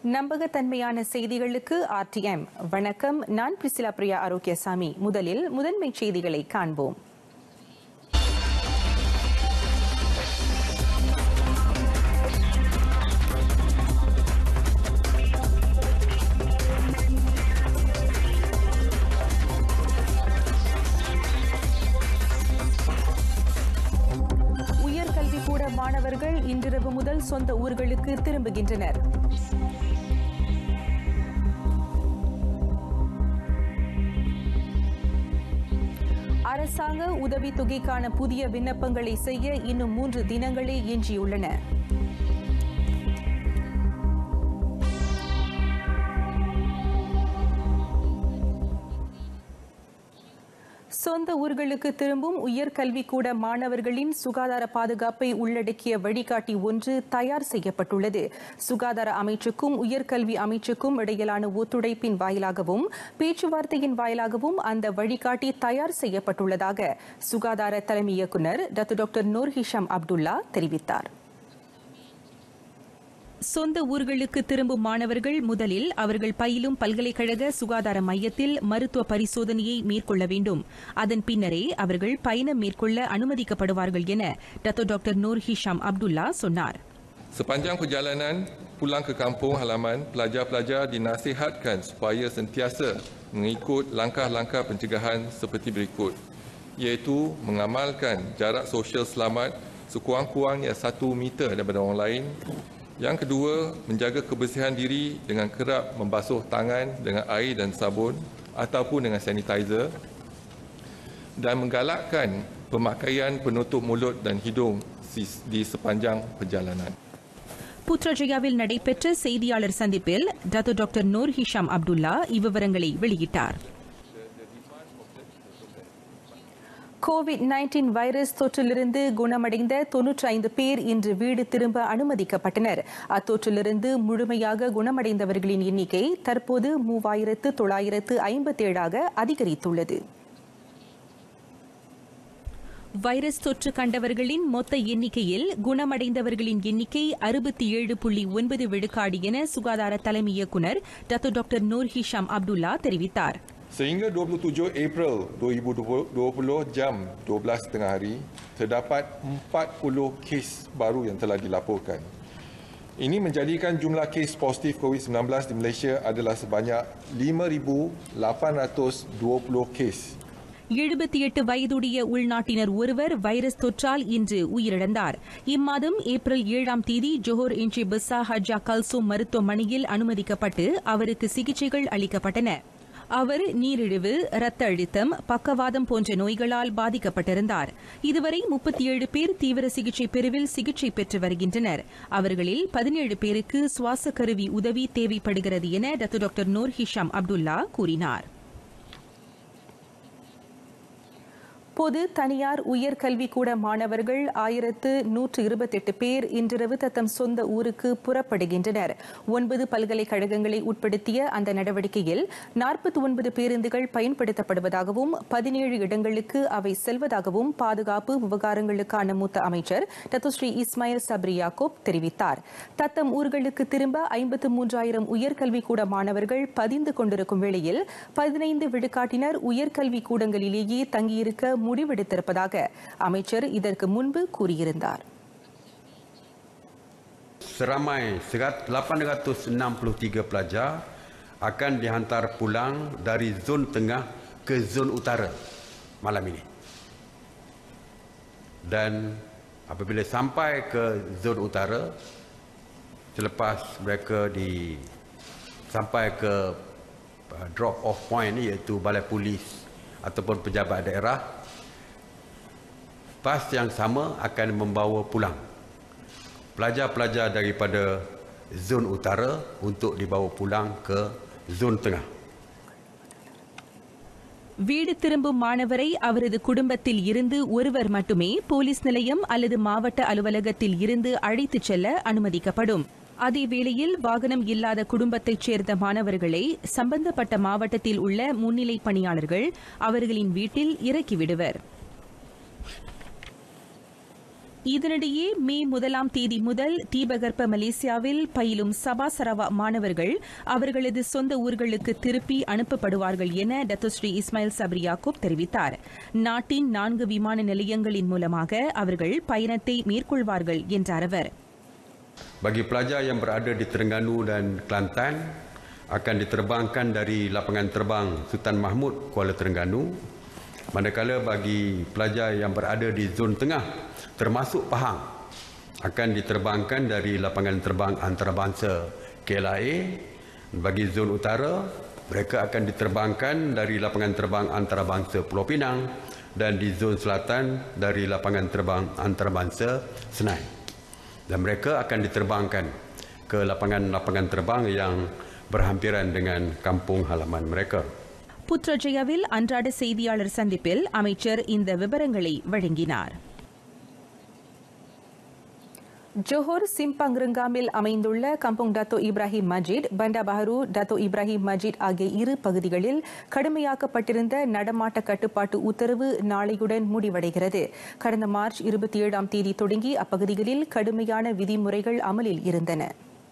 நம்பகத்தன்மையான செய்திகளுக்கு ஆர்டிஎம் வணக்கம் நான் பிரிசிலா பிரியா ஆரோக்கியசாமி முதலில் முதன்மை செய்திகளை காண்போம் உயர்கல்விக்கூட மாணவர்கள் இன்றிரவு முதல் சொந்த ஊர்களுக்கு திரும்புகின்றனர் அரசாங்க உதவித்தொகைக்கான புதிய விண்ணப்பங்களை செய்ய இன்னும் மூன்று தினங்களே எஞ்சியுள்ளன சொந்த ஊர்களுக்கு திரும்பும் உயர்கல்விக்கூட மாணவர்களின் சுகாதார பாதுகாப்பை உள்ளடக்கிய வழிகாட்டி ஒன்று தயார் செய்யப்பட்டுள்ளது சுகாதார அமைச்சுக்கும் உயர்கல்வி அமைச்சுக்கும் இடையிலான ஒத்துழைப்பின் வாயிலாகவும் பேச்சுவார்த்தையின் வாயிலாகவும் அந்த வழிகாட்டி தயார் செய்யப்பட்டுள்ளதாக சுகாதார தலைமை இயக்குநர் டாக்டர் நூர் ஹிஷாம் அப்துல்லா தெரிவித்தார் சொந்த ஊர்களுக்கு திரும்பும் மாணவர்கள் முதலில் அவர்கள் பயிலும் பல்கலைக்கழக சுகாதார மையத்தில் மருத்துவ பரிசோதனையை மேற்கொள்ள வேண்டும் அதன் பின்னரே அவர்கள் பயணம் மேற்கொள்ள அனுமதிக்கப்படுவார்கள் என டாக்டர் நூர் ஹிஷாம் அப்துல்லா சொன்னார் Sepanjang perjalanan pulang ke kampung halaman, pelajar-pelajar dinasihatkan supaya sentiasa mengikut langkah-langkah pencegahan seperti berikut, iaitu mengamalkan jarak sosial selamat sekurang-kurangnya satu meter daripada orang lain. Yang kedua, menjaga kebersihan diri dengan kerap membasuh tangan dengan air dan sabun ataupun dengan sanitizer dan menggalakkan pemakaian penutup mulut dan hidung di sepanjang perjalanan. புத்ரஜயாவில் நடைபெற்ற செய்தியாளர் சந்திப்பில் doctor Noor Hisham Abdullah இவ்விவரங்களை வெளியிட்டார் COVID nineteen virus தொற்றிலிருந்து குணமடைந்த தொன்னூற்றி ஐந்து பேர் இன்று வீடு திரும்ப அனுமதிக்கப்பட்டனர் அத்தொற்றிலிருந்து முழுமையாக குணமடைந்தவர்களின் எண்ணிக்கை தற்போது மூவாயிரத்து தொள்ளாயிரத்து ஐம்பத்தேழாக அதிகரித்துள்ளது வைரஸ் தொற்று கண்டவர்களின் மொத்த எண்ணிக்கையில் குணமடைந்தவர்களின் எண்ணிக்கை அறுபத்தி ஏழு புள்ளி ஒன்பது விழுக்காடு என சுகாதார தலைமை இயக்குநர் டாக்டர் நூர் ஹிஷாம் அப்துல்லா தெரிவித்தார் Sehingga 27 April 2020 jam 12 tengah hari, terdapat 40 kes baru yang telah dilaporkan. Ini menjadikan jumlah kes positif COVID-19 di Malaysia adalah sebanyak 5,820 kes. எழுபத்தி எட்டு வயதுடைய உள்நாட்டினர் ஒருவர் வைரஸ் தொற்றால் இன்று உயிரிழந்தார் இம்மாதம் ஏப்ரல் ஏழாம் தேதி Johor Enche Besar Hajjah Khalsom மருத்துவமனையில் அனுமதிக்கப்பட்டு அவருக்கு சிகிச்சைகள் அளிக்கப்பட்டன அவர் நீரிழிவு இரத்த அழுத்தம் பக்கவாதம் போன்ற நோய்களால் பாதிக்கப்பட்டிருந்தார் இதுவரை முப்பத்தி ஏழு பேர் தீவிர சிகிச்சை பிரிவில் சிகிச்சை பெற்று வருகின்றனர் அவர்களில் பதினேழு பேருக்கு சுவாச கருவி உதவி தேவைப்படுகிறது என டாக்டர் நூர் ஹிஷாம் அப்துல்லா கூறினார் பொது தனியார் உயர்கல்விக்கூட மாணவர்கள் ஆயிரத்து நூற்று இருபத்தெட்டு பேர் இன்றிரவு தத்தம் சொந்த ஊருக்கு புறப்படுகின்றனர் ஒன்பது பல்கலைக்கழகங்களை உட்படுத்திய அந்த நடவடிக்கையில் நாற்பத்தி ஒன்பது பேருந்துகள் பயன்படுத்தப்படுவதாகவும் பதினேழு இடங்களுக்கு அவை செல்வதாகவும் பாதுகாப்பு விவகாரங்களுக்கான மூத்த அமைச்சர் டத்துஸ்ரீ இஸ்மாயில் சப்ரி யாக்கூப் தெரிவித்தார் தத்தம் ஊர்களுக்கு திரும்ப ஐம்பத்து மூன்றாயிரம் உயர்கல்விக்கூட மாணவர்கள் பதிந்து கொண்டிருக்கும் வேளையில் பதினைந்து விழுக்காட்டினர் உயர்கல்வி கூடங்களிலேயே தங்கியிருக்க முடிவெடுத்திருப்பதாக அமைச்சர் இதற்கு முன்பு கூறியிருந்தார் Seramai 863 pelajar akan dihantar pulang dari zon tengah ke zon utara malam ini. Dan apabila sampai ke zon utara, selepas mereka di sampai ke uh, drop off point iaitu balai polis ataupun pejabat daerah, bas yang sama akan membawa pulang pelajar-pelajar daripada zon utara untuk dibawa pulang ke zon tengah. வீடு திரும்பும் மாணவரை அவரது குடும்பத்தில் இருந்து ஒருவர் மட்டுமே police நிலையம் அல்லது மாவட்ட அலுவலகத்தில் இருந்து அழைத்துச் செல்ல அனுமதிக்கப்படும் அதேவேளையில் வாகனம் இல்லாத குடும்பத்தைச் சேர்ந்த மாணவர்களை சம்பந்தப்பட்ட மாவட்டத்தில் உள்ள முன்னிலை பணியாளர்கள் அவர்களின் வீட்டில் இறக்கிவிடுவர் இதனிடையே மே முதலாம் தேதி முதல் தீபகற்ப மலேசியாவில் பயிலும் சபா சரவா மாணவர்கள் அவர்களது சொந்த ஊர்களுக்கு திருப்பி அனுப்பப்படுவார்கள் என டத்துஸ்ரீ இஸ்மாயில் சப்ரி யாக்கூப் தெரிவித்தார் நாட்டின் நான்கு விமான நிலையங்களின் மூலமாக அவர்கள் பயணத்தை மேற்கொள்வார்கள் என்றார் அவர் Bagi pelajar yang berada di Terengganu dan Kelantan akan diterbangkan dari lapangan terbang Sultan Mahmud Kuala Terengganu. Manakala bagi pelajar yang berada di zon tengah termasuk Pahang akan diterbangkan dari lapangan terbang antarabangsa KLIA. Bagi zon utara mereka akan diterbangkan dari lapangan terbang antarabangsa Pulau Pinang dan di zon selatan dari lapangan terbang antarabangsa Senai dan mereka akan diterbangkan ke lapangan-lapangan terbang yang berhampiran dengan kampung halaman mereka. புத்ரஜயாவில் அன்றாட செய்தியாளர் சந்திப்பில் அமைச்சர் இந்த விவரங்களை வழங்கினார் Johor Simpang ரிங்காமில் அமைந்துள்ள Kampung Dato Ibrahim Majid Bandar Baru Dato Ibrahim Majid ஆகிய இரு பகுதிகளில் கடுமையாக்கப்பட்டிருந்த நடமாட்ட கட்டுப்பாட்டு உத்தரவு நாளையுடன் முடிவடைகிறது கடந்த மார்ச் இருபத்தி ஏழாம் தேதி தொடங்கி அப்பகுதிகளில் கடுமையான விதிமுறைகள் அமலில் இருந்தன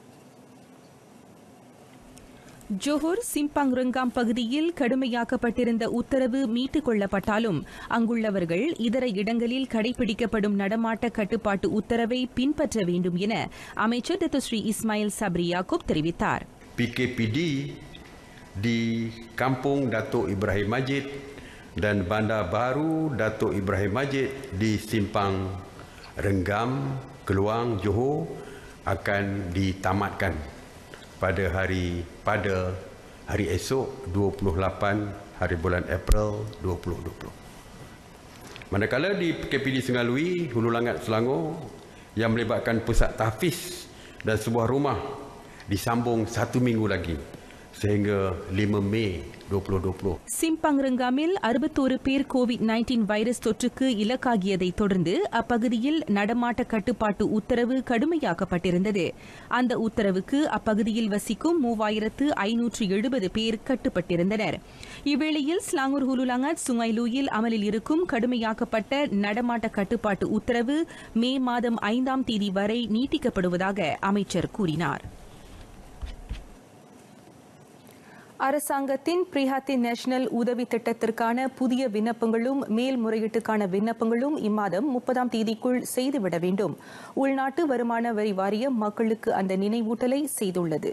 ஜோஹர் சிம்பாங் ருங்காம் பகுதியில் கடுமையாக்கப்பட்டிருந்த உத்தரவு மீட்டுக் கொள்ளப்பட்டாலும் அங்குள்ளவர்கள் இதர இடங்களில் கடைபிடிக்கப்படும் நடமாட்ட கட்டுப்பாட்டு உத்தரவை பின்பற்ற வேண்டும் என அமைச்சர் டத்துஸ்ரீ இஸ்மாயில் சப்ரி யாக்கூப் தெரிவித்தார் PKPD di Kampung Datuk Ibrahim Majid dan Bandar Baru Datuk Ibrahim Majid di Simpang Renggam, Keluang, Johor akan ditamatkan pada hari pada hari esok 28 hari bulan April 2020. Manakala di PKPD Sengalui, Hulu Langat Selangor yang melibatkan pusat tahfiz dan sebuah rumah disambung satu minggu lagi sehingga 5 Mei 2020. சிம்பங் ரிங்காமில் அறுபத்தோரு பேர் Covid nineteen virus தொற்றுக்கு இலக்காகியதை தொடர்ந்து அப்பகுதியில் நடமாட்ட கட்டுப்பாட்டு உத்தரவு கடுமையாக்கப்பட்டிருந்தது அந்த உத்தரவுக்கு அப்பகுதியில் வசிக்கும் மூவாயிரத்து ஐநூற்று எழுபது பேர் கட்டுப்பட்டிருந்தனர் இவ்வேளையில் ஸ்லாங்கூர் ஹுலுலாங்கட் சுங்கைலூயில் அமலில் இருக்கும் கடுமையாக்கப்பட்ட நடமாட்ட கட்டுப்பாட்டு உத்தரவு மே மாதம் ஐந்தாம் தேதி வரை நீட்டிக்கப்படுவதாக அமைச்சர் கூறினார் அரசாங்கத்தின் பிரிஹாத்தின் நேஷனல் உதவி திட்டத்திற்கான புதிய விண்ணப்பங்களும் மேல்முறையீட்டுக்கான விண்ணப்பங்களும் இம்மாதம் முப்பதாம் தேதிக்குள் செய்துவிட வேண்டும் உள்நாட்டு வருமான வரி வாரியம் மக்களுக்கு அந்த நினைவூட்டலை செய்துள்ளது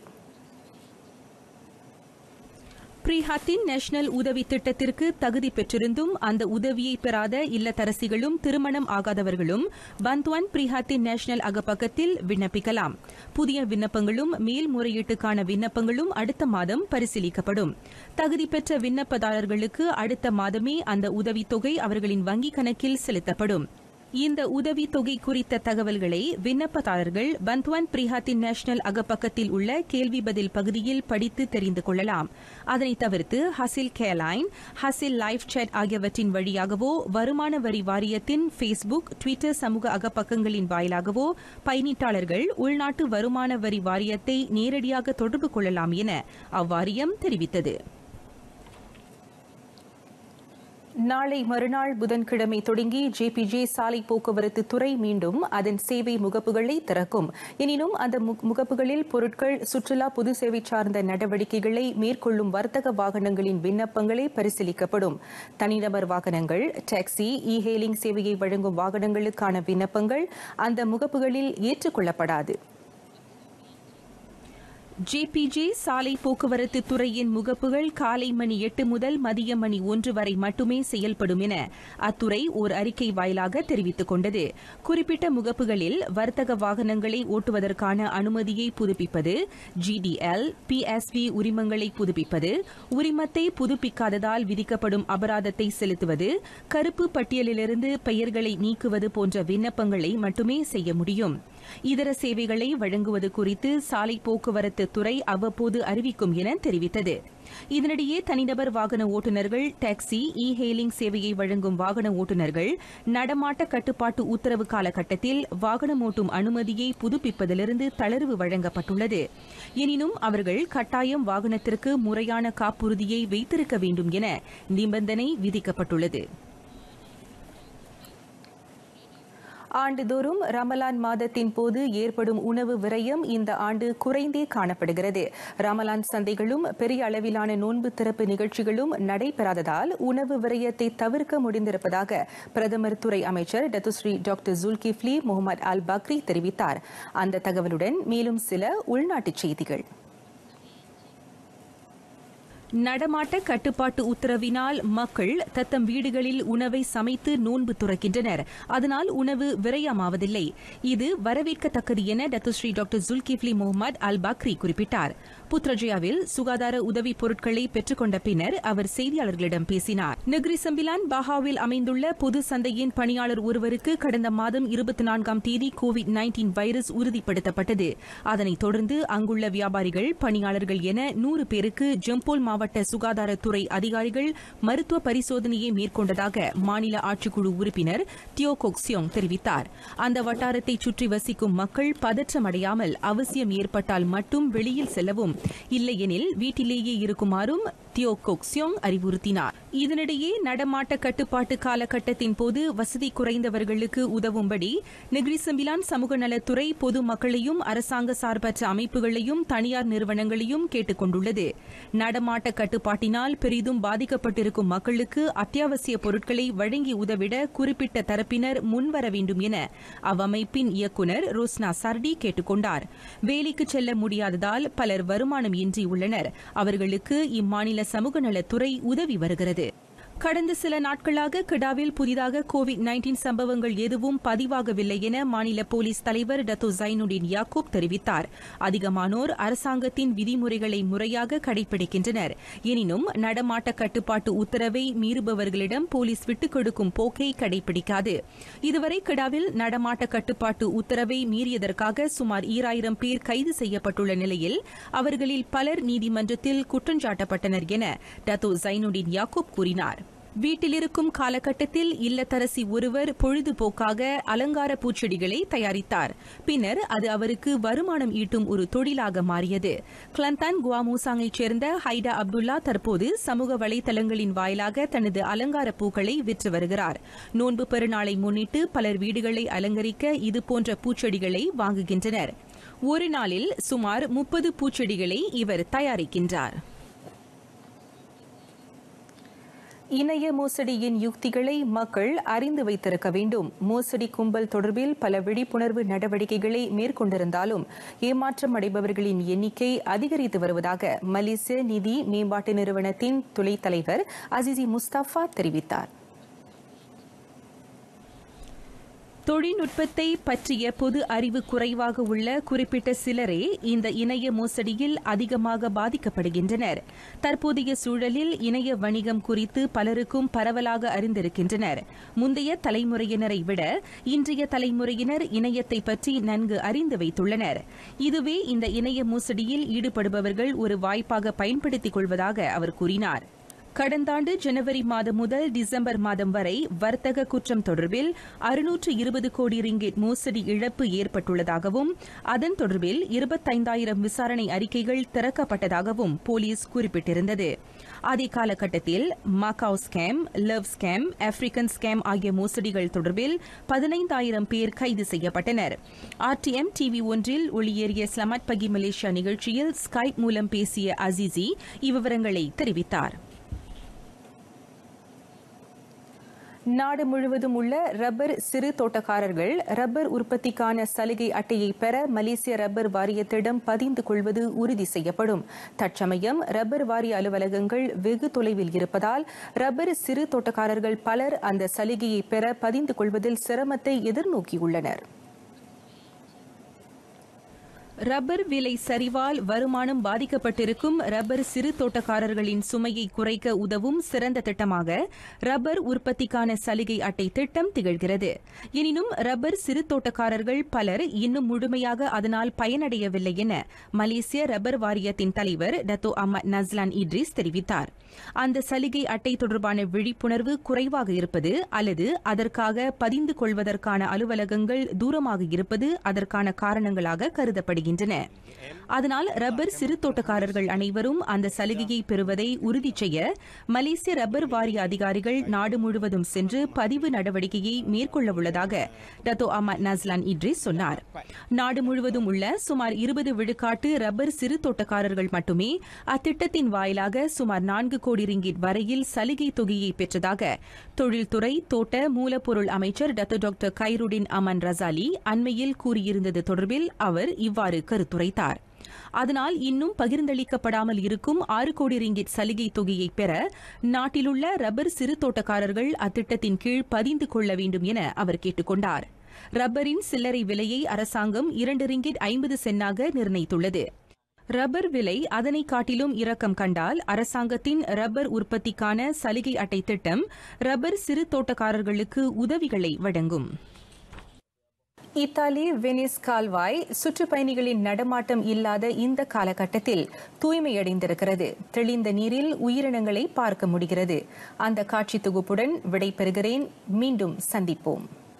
பிரிஹாத்தின் நேஷனல் உதவி திட்டத்திற்கு தகுதி பெற்றிருந்தும் அந்த உதவியை பெறாத இல்லத்தரசிகளும் திருமணம் ஆகாதவர்களும் பந்த்வான் பிரிஹாத்தின் நேஷனல் அகப்பக்கத்தில் விண்ணப்பிக்கலாம் புதிய விண்ணப்பங்களும் மேல்முறையீட்டுக்கான விண்ணப்பங்களும் அடுத்த மாதம் பரிசீலிக்கப்படும் தகுதி பெற்ற விண்ணப்பதாரர்களுக்கு அடுத்த மாதமே அந்த உதவித்தொகை அவர்களின் வங்கிக் கணக்கில் செலுத்தப்படும் இந்த உதவி தொகை குறித்த தகவல்களை விண்ணப்பதாரர்கள் பந்த்வான் பிரிஹாத்தின் நேஷனல் அகப்பக்கத்தில் உள்ள கேள்வி பதில் பகுதியில் படித்து தெரிந்து கொள்ளலாம் அதனைத் தவிர்த்து Hasil careline Hasil live chat ஆகியவற்றின் வழியாகவோ வருமான வரி வாரியத்தின் ஃபேஸ்புக் டுவிட்டர் சமூக அகப்பக்கங்களின் வாயிலாகவோ பயனீட்டாளர்கள் உள்நாட்டு வருமான வரி வாரியத்தை நேரடியாக தொடர்பு கொள்ளலாம் என அவ்வாரியம் தெரிவித்தது நாளை மறுநாள் புதன்கிழமை தொடங்கி ஜேபிஜே சாலை போக்குவரத்து துறை மீண்டும் அதன் சேவை முகப்புகளை திறக்கும் எனினும் அந்த முகப்புகளில் பொருட்கள் சுற்றுலா பொது சேவை சார்ந்த நடவடிக்கைகளை மேற்கொள்ளும் வர்த்தக வாகனங்களின் விண்ணப்பங்களே பரிசீலிக்கப்படும் தனிநபர் வாகனங்கள் டாக்ஸி இ ஹேலிங் சேவையை வழங்கும் வாகனங்களுக்கான விண்ணப்பங்கள் அந்த முகப்புகளில் ஏற்றுக்கொள்ளப்படாது ஜேபிஜே சாலை போக்குவரத்து துறையின் முகப்புகள் காலை மணி எட்டு முதல் மதிய மணி ஒன்று வரை மட்டுமே செயல்படும் என அத்துறை ஓர் அறிக்கை வாயிலாக தெரிவித்துக் கொண்டது குறிப்பிட்ட முகப்புகளில் வர்த்தக வாகனங்களை ஓட்டுவதற்கான அனுமதியை புதுப்பிப்பது ஜிடிஎல் பிஎஸ்வி உரிமங்களை புதுப்பிப்பது உரிமத்தை புதுப்பிக்காததால் விதிக்கப்படும் அபராதத்தை செலுத்துவது கருப்பு பட்டியலிலிருந்து பெயர்களை நீக்குவது போன்ற விண்ணப்பங்களை மட்டுமே செய்ய முடியும் இதர சேவைகளை வழங்குவது குறித்து சாலை போக்குவரத்து துறை அவ்வப்போது அறிவிக்கும் என தெரிவித்தது இதனிடையே தனிநபர் வாகன ஓட்டுநர்கள் டாக்ஸி இ ஹேலிங் சேவையை வழங்கும் வாகன ஓட்டுநர்கள் நடமாட்ட கட்டுப்பாட்டு உத்தரவு காலகட்டத்தில் வாகனம் ஓட்டும் அனுமதியை புதுப்பிப்பதிலிருந்து தளர்வு வழங்கப்பட்டுள்ளது எனினும் அவர்கள் கட்டாயம் வாகனத்திற்கு முறையான காப்புறுதியை வைத்திருக்க வேண்டும் என நிபந்தனை விதிக்கப்பட்டுள்ளது ஆண்டுதோறும் ரமலான் மாதத்தின் போது ஏற்படும் உணவு விரயம் இந்த ஆண்டு குறைந்தே காணப்படுகிறது ரமலான் சந்தைகளும் பெரிய அளவிலான நோன்பு திறப்பு நிகழ்ச்சிகளும் நடைபெறாததால் உணவு விரயத்தை தவிர்க்க முடிந்திருப்பதாக பிரதமர் துறை அமைச்சர் Datuk Seri doctor Zulkifli Mohamad Al Bakri தெரிவித்தார் அந்த தகவலுடன் மேலும் சில உள்நாட்டுச் செய்திகள் நடமாட்ட கட்டுப்பாட்டு உத்தரவினால் மக்கள் தத்தம் வீடுகளில் உணவை சமைத்து நோன்பு துறக்கின்றனர் அதனால் உணவு விரயமாவதில்லை இது வரவேற்கத்தக்கது என Datuk Seri doctor Zulkifli Mohamad Al Bakri குறிப்பிட்டார் புத்ரஜயாவில் சுகாதார உதவிப் பொருட்களை பெற்றுக்கொண்ட பின்னர் அவர் செய்தியாளர்களிடம் பேசினார் நெக்ரி சம்பிலான் பாஹாவில் அமைந்துள்ள பொது சந்தையின் பணியாளர் ஒருவருக்கு கடந்த மாதம் இருபத்தி நான்காம் தேதி கோவிட் நைன்டீன் வைரஸ் உறுதிப்படுத்தப்பட்டது அதனைத் தொடர்ந்து அங்குள்ள வியாபாரிகள் பணியாளர்கள் என நூறு பேருக்கு ஜம்போல் மாவட்ட சுகாதாரத்துறை அதிகாரிகள் மருத்துவ பரிசோதனையை மேற்கொண்டதாக மாநில ஆட்சிக்குழு உறுப்பினர் தியோ கொக்சியோங் தெரிவித்தார் அந்த வட்டாரத்தை சுற்றி வசிக்கும் மக்கள் பதற்றமடையாமல் அவசியம் ஏற்பட்டால் மட்டும் வெளியில் செல்லவும் இல்லையெனில் வீட்டிலேயே இருக்குமாறும் தியோ கொக்சியோங் அறிவுறுத்தினார் இதனிடையே நடமாட்ட கட்டுப்பாட்டு காலகட்டத்தின் போது வசதி குறைந்தவர்களுக்கு உதவும்படி நெக்ரிசம்பிலான் சமூக நலத்துறை பொது மக்களையும் அரசாங்க சார்பற்ற அமைப்புகளையும் தனியார் நிறுவனங்களையும் கேட்டுக் கொண்டுள்ளது நடமாட்ட கட்டுப்பாட்டினால் பெரிதும் பாதிக்கப்பட்டிருக்கும் மக்களுக்கு அத்தியாவசிய பொருட்களை வழங்கி உதவிட குறிப்பிட்ட தரப்பினர் முன்வர வேண்டும் என அவ்வமைப்பின் இயக்குநர் ரோஸ்னா சர்டி கேட்டுக் கொண்டார் வேலைக்கு செல்ல முடியாததால் பலர் வருமானம் இன்றி உள்ளனர் அவர்களுக்கு இம்மாநில சமூக நலத்துறை உதவி வருகிறது கடந்த சில நாட்களாக கிடாவில் புதிதாக கோவிட் நைன்டீன் சம்பவங்கள் எதுவும் பதிவாகவில்லை என மாநில போலீஸ் தலைவர் டத்தோ ஜைனுடின் யாக்கூப் தெரிவித்தார் அதிகமானோர் அரசாங்கத்தின் விதிமுறைகளை முறையாக கடைபிடிக்கின்றனர் எனினும் நடமாட்ட கட்டுப்பாட்டு உத்தரவை மீறுபவர்களிடம் போலீஸ் விட்டுக் கொடுக்கும் போக்கை கடைபிடிக்காது இதுவரை கிடாவில் நடமாட்ட கட்டுப்பாட்டு உத்தரவை மீறியதற்காக சுமார் ஈராயிரம் பேர் கைது செய்யப்பட்டுள்ள நிலையில் அவர்களில் பலர் நீதிமன்றத்தில் குற்றஞ்சாட்டப்பட்டனர் என டத்தோ ஜைனுடின் யாக்கூப் கூறினார் வீட்டிலிருக்கும் காலகட்டத்தில் இல்லத்தரசி ஒருவர் பொழுதுபோக்காக அலங்கார பூச்செடிகளை தயாரித்தார் பின்னர் அது அவருக்கு வருமானம் ஈட்டும் ஒரு தொழிலாக மாறியது கிளந்தான் குவாமூசாங்கைச் சேர்ந்த ஹைடா அப்துல்லா தற்போது சமூக வலைதளங்களின் வாயிலாக தனது அலங்கார பூக்களை விற்று வருகிறார் நோன்பு பெருநாளை முன்னிட்டு பலர் வீடுகளை அலங்கரிக்க இதுபோன்ற பூச்செடிகளை வாங்குகின்றனர் ஒரு நாளில் சுமார் முப்பது பூச்செடிகளை இவர் தயாரிக்கின்றார் இணைய மோசடியின் யுக்திகளை மக்கள் அறிந்து வைத்திருக்க வேண்டும் மோசடி கும்பல் தொடர்பில் பல விழிப்புணர்வு நடவடிக்கைகளை மேற்கொண்டிருந்தாலும் ஏமாற்றம் அடைபவர்களின் எண்ணிக்கை அதிகரித்து வருவதாக மலேசிய நிதி மேம்பாட்டு நிறுவனத்தின் துணைத் தலைவர் அசிசி முஸ்தபா தெரிவித்தார் தொழில்நுட்பத்தை பற்றிய பொது அறிவு குறைவாக உள்ள குறிப்பிட்ட சிலரே இந்த இணைய மோசடியில் அதிகமாக பாதிக்கப்படுகின்றனர் தற்போதைய சூழலில் இணைய வணிகம் குறித்து பலருக்கும் பரவலாக அறிந்திருக்கின்றனர் முந்தைய தலைமுறையினரை விட இன்றைய தலைமுறையினர் இணையத்தை பற்றி நன்கு அறிந்து வைத்துள்ளனர் இதுவே இந்த இணைய மோசடியில் ஈடுபடுபவர்கள் ஒரு வாய்ப்பாக பயன்படுத்திக் கொள்வதாக அவர் கூறினார் கடந்த ஆண்டு ஜனவரி மாதம் முதல் டிசம்பர் மாதம் வரை வர்த்தக குற்றம் தொடர்பில் அறுநூற்று இருபது கோடி ரிங்கெட் மோசடி இழப்பு ஏற்பட்டுள்ளதாகவும் அதன் தொடர்பில் இருபத்தைந்தாயிரம் விசாரணை அறிக்கைகள் திறக்கப்பட்டதாகவும் போலீஸ் குறிப்பிட்டிருந்தது அதே காலகட்டத்தில் Macau scam love scam African scam ஆகிய மோசடிகள் தொடர்பில் பதினைந்தாயிரம் பேர் கைது செய்யப்பட்டனர் ஆர்டிஎம் டிவி ஒன்றில் ஒளியேறிய ஸ்லமட் பகி மலேசியா நிகழ்ச்சியில் ஸ்கைப் மூலம் பேசிய அசிசி இவ்விவரங்களை தெரிவித்தார் நாடு முழுவதும் உள்ள ரப்பர் சிறு தோட்டக்காரர்கள் ரப்பர் உற்பத்திக்கான சலுகை அட்டையை பெற மலேசிய ரப்பர் வாரியத்திடம் பதிந்து கொள்வது உறுதி செய்யப்படும் தற்சமயம் ரப்பர் வாரிய அலுவலகங்கள் வெகு தொலைவில் இருப்பதால் ரப்பர் சிறு தோட்டக்காரர்கள் பலர் அந்த சலுகையை பெற பதிந்து கொள்வதில் சிரமத்தை எதிர்நோக்கியுள்ளனர் ரப்பர் விலை சரிவால் வருமானம் பாதிக்கப்பட்டிருக்கும் ரப்பர் சிறு தோட்டக்காரர்களின் சுமையை குறைக்க உதவும் சிறந்த திட்டமாக ரப்பர் உற்பத்திக்கான சலுகை அட்டை திட்டம் திகழ்கிறது எனினும் ரப்பர் சிறு தோட்டக்காரர்கள் பலர் இன்னும் முழுமையாக அதனால் பயனடையவில்லை என மலேசிய ரப்பர் வாரியத்தின் தலைவர் டத்தோ அஹமத் நஸ்லான் இட்ரிஸ் தெரிவித்தார் அந்த சலுகை அட்டை தொடர்பான விழிப்புணர்வு குறைவாக இருப்பது அல்லது அதற்காக பதிந்து கொள்வதற்கான அலுவலகங்கள் தூரமாக இருப்பது அதற்கான காரணங்களாக கருதப்படுகின்றன வருகின்றன அதனால் ரப்பர் சிறு தோட்டக்காரர்கள் அனைவரும் அந்த சலுகையை பெறுவதை உறுதி செய்ய மலேசிய ரப்பர் வாரிய அதிகாரிகள் நாடு முழுவதும் சென்று பதிவு நடவடிக்கையை மேற்கொள்ள உள்ளதாக டத்தோ அஹமத் நஸ்லான் இட்ரிஸ் சொன்னார் நாடு முழுவதும் உள்ள சுமார் இருபது விழுக்காட்டு ரப்பர் சிறு தோட்டக்காரர்கள் மட்டுமே அத்திட்டத்தின் வாயிலாக சுமார் நான்கு கோடி ரிங்கிட் வரையில் சலுகை தொகையை பெற்றதாக தொழில்துறை தோட்ட மூலப்பொருள் அமைச்சர் Dato doctor Khairuddin Aman Razali அண்மையில் கூறியிருந்தது தொடர்பில் அவர் இவ்வாறு கருத்துரைத்தார் அதனால் இன்னும் பகிர்ந்தளிக்கப்படாமல் இருக்கும் ஆறு கோடி ரிங்கிட் சலுகை தொகையை பெற நாட்டிலுள்ள ரப்பர் சிறு தோட்டக்காரர்கள் அத்திட்டத்தின் கீழ் பதிந்து கொள்ள வேண்டும் என அவர் கேட்டுக் கொண்டார் ரப்பரின் சில்லறை விலையை அரசாங்கம் இரண்டு ரிங்கிட் ஐம்பது சென்னாக நிர்ணயித்துள்ளது ரப்பர் விலை அதனை காட்டிலும் இறக்கம் கண்டால் அரசாங்கத்தின் ரப்பர் உற்பத்திக்கான சலுகை அட்டை திட்டம் ரப்பர் சிறு தோட்டக்காரர்களுக்கு உதவிகளை வழங்கும் இத்தாலி வெனிஸ் கால்வாய் சுற்றுப்பயணிகளின் நடமாட்டம் இல்லாத இந்த காலகட்டத்தில் தூய்மையடைந்திருக்கிறது தெளிந்த நீரில் உயிரினங்களை பார்க்க முடிகிறது அந்த காட்சி தொகுப்புடன் விடைபெறுகிறேன் மீண்டும் சந்திப்போம்